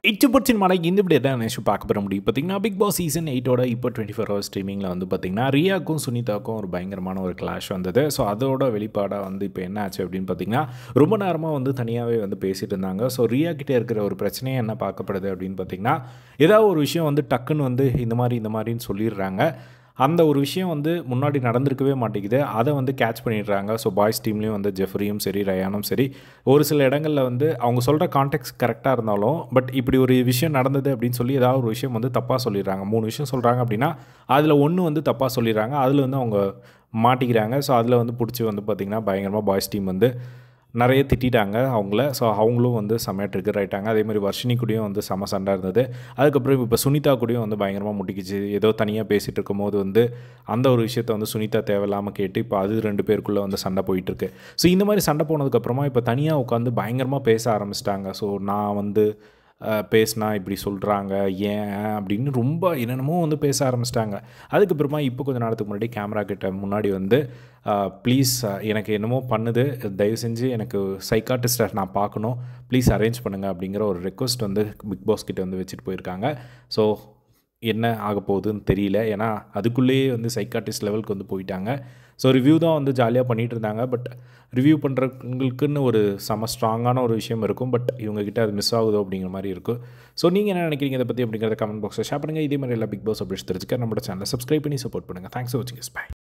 இச்சு பட்சின் மலை இந்த இப்படி தான் நினச்சி பார்க்க பெற முடியும் பார்த்தீங்கன்னா பிக் பாஸ் சீசன் எயிட்டோட இப்போ டுவெண்ட்டி ஃபோர் ஹவர்ஸ் ஸ்ட்ரீமிங்கில் வந்து பார்த்தீங்கன்னா ரியாக்கும் சுனிதாக்கும் ஒரு பயங்கரமான ஒரு கிளாஷ் வந்தது ஸோ அதோட வெளிப்பாடாக வந்து இப்போ என்ன ஆச்சு அப்படின்னு பார்த்தீங்கன்னா ரொம்ப நேரமாக வந்து தனியாகவே வந்து பேசிகிட்டு இருந்தாங்க ஸோ ரியா கிட்டே இருக்கிற ஒரு பிரச்சனையே என்ன பார்க்கப்படுது அப்படின்னு பார்த்தீங்கன்னா ஏதாவது ஒரு விஷயம் வந்து டக்குன்னு வந்து இந்த மாதிரி இந்த மாதிரின்னு சொல்லிடுறாங்க அந்த ஒரு விஷயம் வந்து முன்னாடி நடந்திருக்கவே மாட்டேங்குது அதை வந்து கேட்ச் பண்ணிடுறாங்க ஸோ பாய்ஸ் டீம்லேயும் வந்து ஜெஃப்ரியும் சரி ரயானும் சரி ஒரு சில இடங்களில் வந்து அவங்க சொல்கிற கான்டெக்ட் கரெக்டாக இருந்தாலும் பட் இப்படி ஒரு விஷயம் நடந்தது அப்படின்னு சொல்லி ஏதாவது ஒரு விஷயம் வந்து தப்பாக சொல்லிடுறாங்க மூணு விஷயம் சொல்கிறாங்க அப்படின்னா அதில் ஒன்று வந்து தப்பாக சொல்லிடுறாங்க அதில் வந்து அவங்க மாட்டிக்கிறாங்க ஸோ அதில் வந்து பிடிச்சி வந்து பார்த்திங்கன்னா பயங்கரமாக பாய்ஸ் டீம் வந்து நிறைய திட்டாங்க அவங்கள ஸோ அவங்களும் வந்து செம்மையாக ட்ரிகர் ஆகிட்டாங்க அதே மாதிரி வர்ஷினி கூடயும் வந்து செம சண்டை இருந்தது அதுக்கப்புறம் இப்போ சுனிதா கூடயும் வந்து பயங்கரமாக முட்டிக்கிச்சு ஏதோ தனியாக பேசிகிட்டு இருக்கும்போது வந்து அந்த ஒரு விஷயத்த வந்து சுனிதா தேவையில்லாமல் கேட்டு இப்போ அது ரெண்டு பேருக்குள்ளே வந்து சண்டை போயிட்டுருக்கு ஸோ இந்த மாதிரி சண்டை போனதுக்கப்புறமா இப்போ தனியாக உட்காந்து பயங்கரமாக பேச ஆரம்பிச்சிட்டாங்க ஸோ நான் வந்து பேசினா இப்படி சொல்கிறாங்க ஏன் அப்படின்னு ரொம்ப என்னென்னமோ வந்து பேச ஆரம்பிச்சிட்டாங்க அதுக்கப்புறமா இப்போ கொஞ்சம் நேரத்துக்கு முன்னாடி கேமரா கிட்ட முன்னாடி வந்து ப்ளீஸ் எனக்கு என்னமோ பண்ணுது தயவு செஞ்சு எனக்கு சைக்காட்டிஸ்டை நான் பார்க்கணும் ப்ளீஸ் அரேஞ்ச் பண்ணுங்கள் அப்படிங்கிற ஒரு ரெக்வஸ்ட் வந்து பிக் பாஸ் கிட்ட வந்து வச்சுட்டு போயிருக்காங்க ஸோ என்ன ஆக போகுதுன்னு தெரியல ஏன்னா அதுக்குள்ளேயே வந்து சைக்காட்டிஸ்ட் லெவலுக்கு வந்து போயிட்டாங்க ஸோ ரிவ்யூ தான் வந்து ஜாலியாக பண்ணிகிட்டு இருந்தாங்க பட் ரிவ்யூ பண்ணுறவங்களுக்குன்னு ஒரு செம ஸ்ட்ராங்கான ஒரு விஷயம் இருக்கும் பட் இவங்ககிட்ட அது மிஸ் ஆகுதோ அப்படிங்கிற மாதிரி இருக்கும் ஸோ நீங்கள் என்ன நினைக்கிறீங்க இதை பற்றி அப்படிங்கிறத கமெண்ட் பாக்ஸில் ஷேர் பண்ணுங்கள் இதே மாதிரி எல்லா பிக் பாஸ் அப்டேட்ஸ் தெரிஞ்சுக்க நம்மளோட சேனலை சப்ஸ்கிரைப் பண்ணி சப்போர்ட் பண்ணுங்கள் தேங்க்ஸ் ஃபார் வாட்சிங் பை